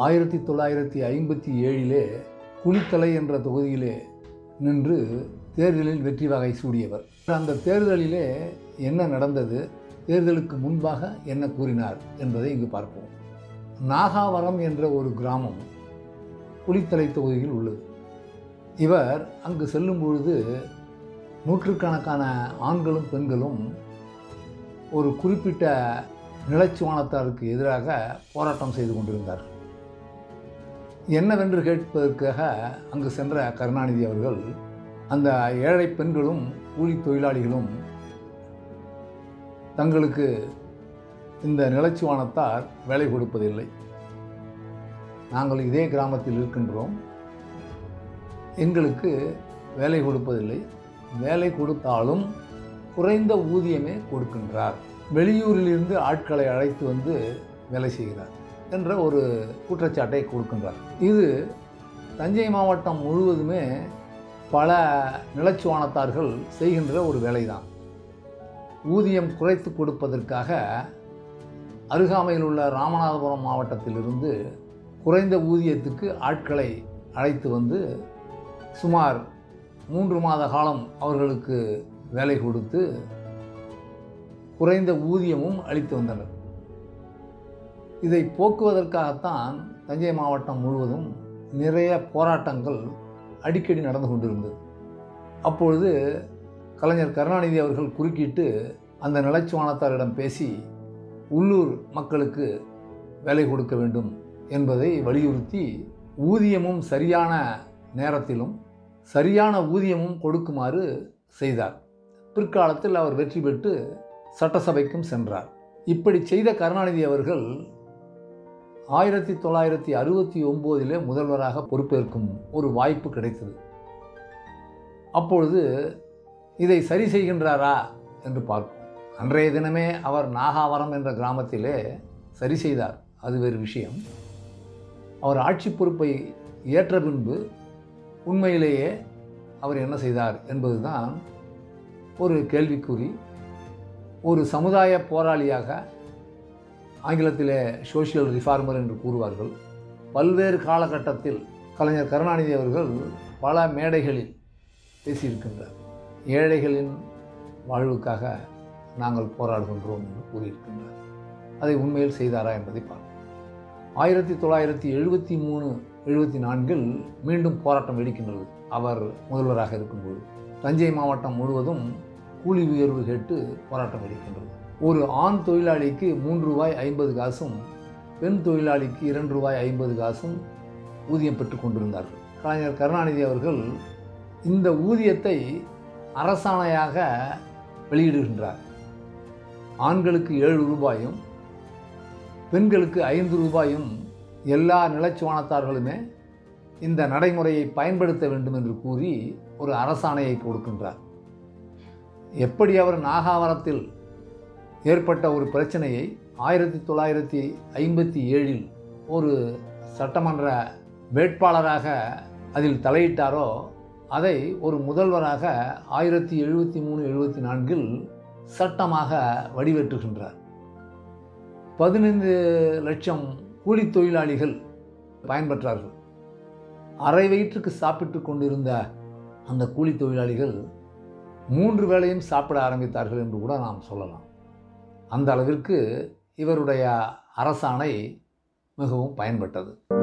ஆயிரத்தி தொள்ளாயிரத்தி ஐம்பத்தி ஏழிலே குளித்தலை என்ற தொகுதியிலே நின்று தேர்தலில் வெற்றி வகை சூடியவர் அந்த தேர்தலிலே என்ன நடந்தது தேர்தலுக்கு முன்பாக என்ன கூறினார் என்பதை இங்கு பார்ப்போம் நாகாவரம் என்ற ஒரு கிராமம் குளித்தலை தொகுதியில் உள்ளது இவர் அங்கு செல்லும் பொழுது நூற்றுக்கணக்கான ஆண்களும் பெண்களும் ஒரு குறிப்பிட்ட நிலச்சுவானத்தாருக்கு எதிராக போராட்டம் செய்து கொண்டிருந்தார் என்னவென்று கேட்பதற்காக அங்கு சென்ற கருணாநிதி அவர்கள் அந்த ஏழை பெண்களும் கூலி தொழிலாளிகளும் தங்களுக்கு இந்த நிலச்சுவானத்தார் வேலை கொடுப்பதில்லை நாங்கள் இதே கிராமத்தில் இருக்கின்றோம் எங்களுக்கு வேலை கொடுப்பதில்லை வேலை கொடுத்தாலும் குறைந்த ஊதியமே கொடுக்கின்றார் வெளியூரிலிருந்து ஆட்களை அழைத்து வந்து வேலை செய்கிறார் என்ற ஒரு குற்றச்சாட்டை கொடுக்கின்றார் இது தஞ்சை மாவட்டம் முழுவதுமே பல நிலச்சுவானத்தார்கள் செய்கின்ற ஒரு வேலைதான் ஊதியம் குறைத்து கொடுப்பதற்காக அருகாமையில் உள்ள ராமநாதபுரம் மாவட்டத்திலிருந்து குறைந்த ஊதியத்துக்கு ஆட்களை அழைத்து வந்து சுமார் மூன்று மாத காலம் அவர்களுக்கு வேலை கொடுத்து குறைந்த ஊதியமும் அளித்து வந்தனர் இதை போக்குவதற்காகத்தான் தஞ்சை மாவட்டம் முழுவதும் நிறைய போராட்டங்கள் அடிக்கடி நடந்து கொண்டிருந்தது அப்பொழுது கலைஞர் கருணாநிதி அவர்கள் குறுக்கிட்டு அந்த நிலச்சுவானத்தாரிடம் பேசி உள்ளூர் மக்களுக்கு வேலை கொடுக்க வேண்டும் என்பதை வலியுறுத்தி ஊதியமும் சரியான நேரத்திலும் சரியான ஊதியமும் கொடுக்குமாறு செய்தார் பிற்காலத்தில் அவர் வெற்றி பெற்று சட்டசபைக்கும் சென்றார் இப்படி செய்த கருணாநிதி அவர்கள் ஆயிரத்தி தொள்ளாயிரத்தி அறுபத்தி ஒம்போதிலே முதல்வராக பொறுப்பேற்கும் ஒரு வாய்ப்பு கிடைத்தது அப்பொழுது இதை சரி செய்கின்றாரா என்று பார்ப்போம் அன்றைய தினமே அவர் நாகாவரம் என்ற கிராமத்திலே சரி செய்தார் அது வேறு விஷயம் அவர் ஆட்சி பொறுப்பை ஏற்ற பின்பு உண்மையிலேயே அவர் என்ன செய்தார் என்பதுதான் ஒரு கேள்விக்குறி ஒரு சமுதாய போராளியாக ஆங்கிலத்திலே சோஷியல் ரிஃபார்மர் என்று கூறுவார்கள் பல்வேறு காலகட்டத்தில் கலைஞர் கருணாநிதி அவர்கள் பல மேடைகளில் பேசியிருக்கின்றார் ஏழைகளின் வாழ்வுக்காக நாங்கள் போராடுகின்றோம் என்று கூறியிருக்கின்றார் அதை உண்மையில் செய்தாரா என்பதை பார்ப்போம் ஆயிரத்தி தொள்ளாயிரத்தி எழுபத்தி மூணு எழுபத்தி நான்கில் மீண்டும் போராட்டம் வெடிக்கின்றது அவர் முதல்வராக இருக்கும்போது தஞ்சை மாவட்டம் முழுவதும் கூலி உயர்வு கேட்டு போராட்டம் வெடிக்கின்றது ஒரு ஆண் தொழிலாளிக்கு மூன்று ரூபாய் ஐம்பது காசும் பெண் தொழிலாளிக்கு இரண்டு ரூபாய் ஐம்பது காசும் ஊதியம் பெற்றுக் கொண்டிருந்தார்கள் கலைஞர் கருணாநிதி அவர்கள் இந்த ஊதியத்தை அரசாணையாக வெளியிடுகின்றார் ஆண்களுக்கு ஏழு ரூபாயும் பெண்களுக்கு ஐந்து ரூபாயும் எல்லா நிலச்சுவானத்தார்களுமே இந்த நடைமுறையை பயன்படுத்த வேண்டும் என்று கூறி ஒரு அரசாணையை கொடுக்கின்றார் எப்படி அவர் நாகாவரத்தில் ஏற்பட்ட ஒரு பிரச்சனையை ஆயிரத்தி தொள்ளாயிரத்தி ஐம்பத்தி ஏழில் ஒரு சட்டமன்ற வேட்பாளராக அதில் தலையிட்டாரோ அதை ஒரு முதல்வராக ஆயிரத்தி எழுபத்தி மூணு எழுபத்தி நான்கில் சட்டமாக வடிவெற்றுகின்றார் பதினைந்து லட்சம் கூலி தொழிலாளிகள் பயன்பெற்றார்கள் அரை வயிற்றுக்கு சாப்பிட்டு கொண்டிருந்த அந்த கூலி தொழிலாளிகள் மூன்று வேளையும் சாப்பிட ஆரம்பித்தார்கள் என்று கூட நாம் சொல்லலாம் அந்த அளவிற்கு இவருடைய அரசாணை மிகவும் பயன்பட்டது